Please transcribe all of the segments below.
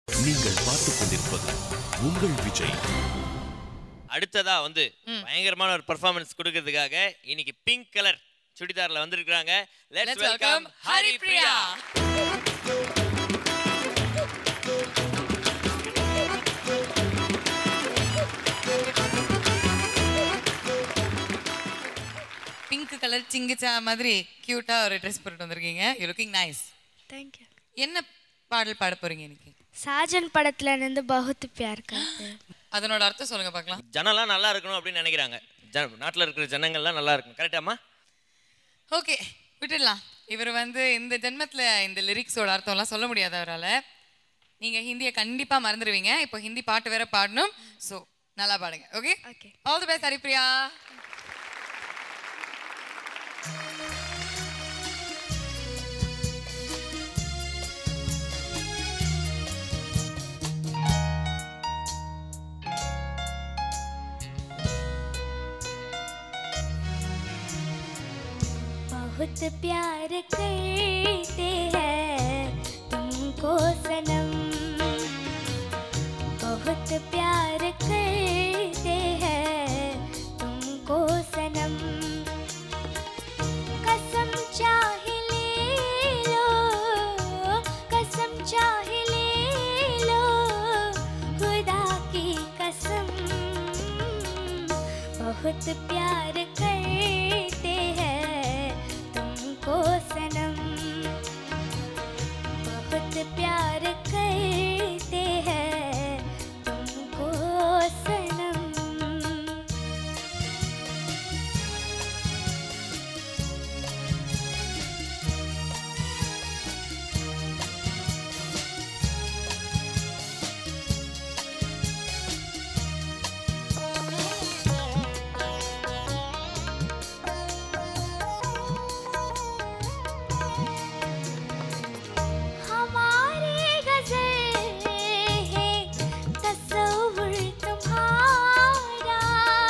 நீங்கள் பார்த்துக் கொண்டிருப்பது உங்கள் விஜய் அடுத்ததா வந்து பயங்கரமான ஒரு பெர்ஃபார்மன்ஸ் கொடுக்கறதுக்காக இன்னைக்கு பிங்க் கலர் சுடிதார்ல வந்திருக்காங்க let's Let's welcome welcome Hari Priya pink colour சிங்கிச்சா மாதிரி கியூட்டா ஒரு ட்ரெஸ் போட்டு வந்திருக்கீங்க யூ லுக்கிங் நைஸ் தேங்க்யூ என்ன பாடல் பாட போறீங்க இன்னைக்கு சாஜன் படத்துல இருந்து பகுத் பியார் கர்த்தே அதனோட அர்த்தம் சொல்லுங்க பார்க்கலாம் ஜனம்லாம் நல்லா இருக்கணும் அப்படின்னு நினைக்கிறாங்க ஜன நாட்டில் இருக்கிற ஜனங்கள்லாம் நல்லா இருக்கணும் கரெக்டாமா ஓகே விட்டுடலாம் இவர் வந்து இந்த ஜென்மத்துல இந்த லிரிக்ஸோட அர்த்தம்லாம் சொல்ல முடியாது அவரால் நீங்க ஹிந்தியை கண்டிப்பா மறந்துடுவீங்க இப்போ ஹிந்தி பாட்டு வேற பாடணும் ஸோ நல்லா பாடுங்க okay Okay. All the best Haripriya बहुत प्यार करते हैं तुमको सनम बहुत प्यार करते हैं तुमको सनम कसम चाहे ले लो कसम चाहे ले लो खुदा की कसम बहुत प्यार करते हैं तुमको सनम बहुत प्यार करते हैं तुमको सनम हमारे गजल है तस्वुर तुम्हारा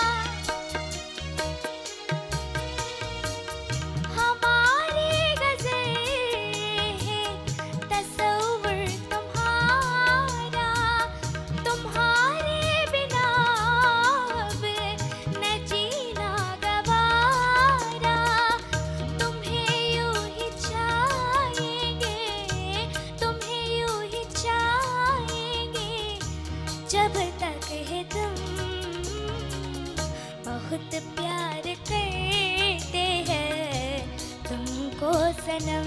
हमारे गजल है तस्वुर तुम्हारा तुम्हारे बिना अब न जीना गवारा तुम्हें यूं ही चाहेंगे तुम्हें यूं ही चाहेंगे जब तक है तुम बहुत प्यार करते हैं तुमको सनम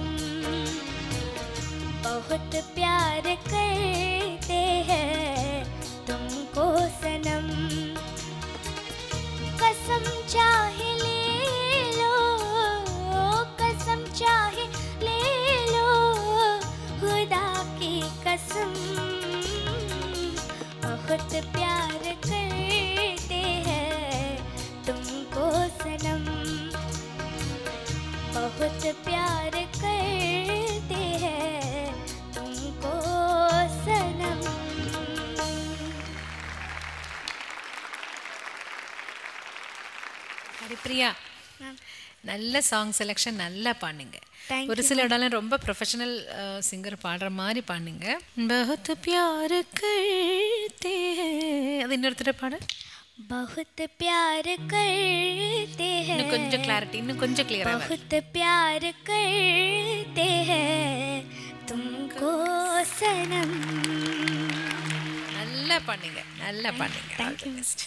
बहुत प्यार करते हैं तुमको सनम कसम चाहे ले लो कसम चाहे ले लो खुदा की कसम बहुत प्यार करते हैं तुमको सनम बहुत प्यार करते हैं तुमको सनम ஹரிப்ரியா நல்ல சாங் செலெக்ஷன் நல்லா பாடுங்க Thank ஒரு சில இடம்லாம் ரொம்ப ப்ரொஃபஷனல் சிங்கர் பாடுற மாதிரி பாடுங்க பகுத் பியார் கர்த்தே हैं. அது இன்னொருத்தர பாடு बहुत प्यार करते हैं இன்னும் கொஞ்சம் கிளாரிட்டி இன்னும் கொஞ்சம் கிளியரா बहुत प्यार करते हैं तुमको सनम நல்லா பாடுங்க நல்லா பாடுங்க All the best.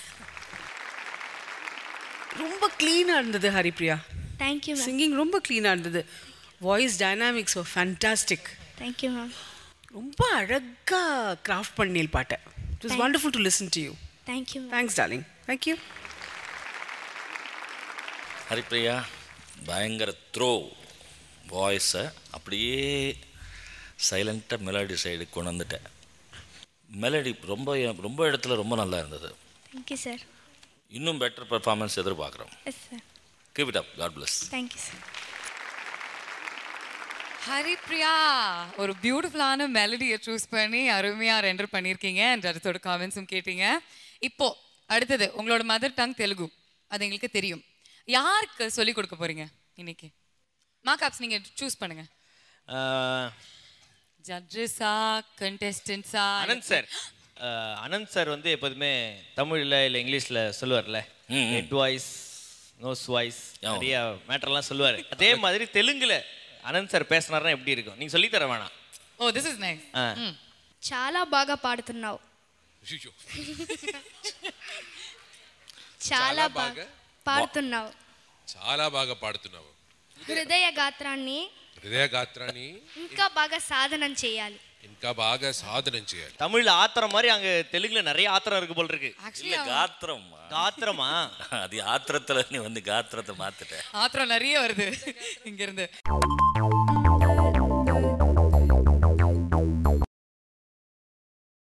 ரொம்ப க்ளீனாக இருந்தது Haripriya thank you ma'am singing ரொம்ப க்ளீனாக இருந்தது voice dynamics fantastic thank you ma'am ரொம்ப அழகாக கிராஃப்ட் பண்ணியல் பாட்டை it is wonderful to listen to you thank you ma'am thanks darling thank you Haripriya பயங்கர த்ரோ வாய்ஸை அப்படியே சைலண்ட்டாக மெலடி சைடு கொண்டு வந்துட்டேன் மெலடி ரொம்ப ரொம்ப இடத்துல ரொம்ப நல்லா இருந்தது थैंक यू सर இன்னும் பெட்டர் பெர்ஃபார்மன்ஸ் எதிர்பார்க்குறோம் yes sir keep it up God bless thank you sir Haripriya ஒரு பியூட்டிஃபுல்லான மெலடியை சூஸ் பண்ணி அருமையா ரெண்டர் பண்ணியிருக்கீங்க அண்ட் அடுத்தோட காமெண்ட்ஸும் கேட்டீங்க இப்போ அடுத்தது உங்களோட மதர் டங் தெலுங்கு அது எங்களுக்கு தெரியும் யாருக்கு சொல்லி கொடுக்க போறீங்க இன்னைக்கு மார்க் ஆப்ஸ் நீங்க சூஸ் பண்ணுங்க ஜட்ஜஸா கண்டெஸ்டன்ஸா அனந்த் சார் அனந்த் சார் வந்து எப்போதுமே தமிழ்ல இல்ல இங்கிலீஷ்ல சொல்லுவார்ல ம், ம். ஹெட் வாய்ஸ் நோஸ் வாய்ஸ் ஆமா. நிறைய மேட்டர்லாம் சொல்லுவார் அதே மாதிரி தெலுங்குல அனந்த் சார் பேசினாருன்னா எப்படி இருக்கும் நீங்க சொல்லி தர வேணாம் oh this is nice ah. చాలా బాగా పాడుతున్నావు అయ్యో. చాలా చాలా బాగా బాగా? పాడుతున్నావు చాలా బాగా పాడుతున్నావు హృదయ గాత్రాన్ని హృదయ గాత్రాన్ని ఇంకా బాగా సాధనం చేయాలి ఇంకా బాగా సాధనం చేయాలి தமிழ்ல ஆத்திரம் மாதிரி அங்க தெலுங்குல நிறைய ஆத்திரம் இருக்கு போல் இருக்கு இல்ல காத்திரம் காத்திரமா அது ஆத்திரத்துல நீ வந்து காத்திரத்தை மாத்திட்ட ஆத்திரம் நிறைய வருது இங்க இருந்து